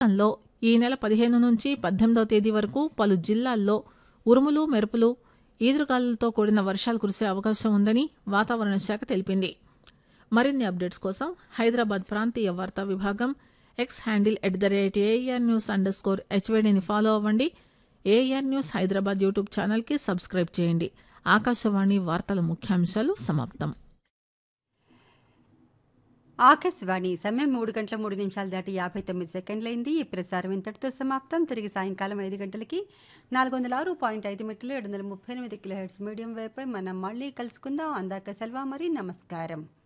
రాష్ట్రంలో ఈ నెల పదిహేను నుంచి పద్దెనిమిదవ తేదీ వరకు పలు జిల్లాల్లో ఉరుములు మెరుపులు ఈదురుగాలులతో కూడిన వర్షాలు కురిసే అవకాశం ఉందని వాతావరణ శాఖ తెలిపింది మరిన్ని అప్డేట్స్ కోసం హైదరాబాద్ ప్రాంతీయ వార్తా విభాగం X handle at the rate A R news underscore హెచ్వేడిని ఫాలో అవ్వండి ఏఆర్ న్యూస్ హైదరాబాద్ యూట్యూబ్ ఛానల్కి సబ్స్క్రైబ్ చేయండి ఆకాశవాణి వార్తల ముఖ్యాంశాలు సమాప్తం ఆకాశవాణి సమయం మూడు గంటల మూడు నిమిషాలు దాటి యాభై తొమ్మిది సెకండ్లైంది ఈ ప్రసారం ఇంతటితో సమాప్తం తిరిగి సాయంకాలం ఐదు గంటలకి నాలుగు వందల ఆరు పాయింట్ ఐదు మీటర్లు ఏడు వందల ముప్పై ఎనిమిది కిలో హెడ్స్ మీడియం వైపై మనం మళ్ళీ కలుసుకుందాం అందాక సెల్వా మరి నమస్కారం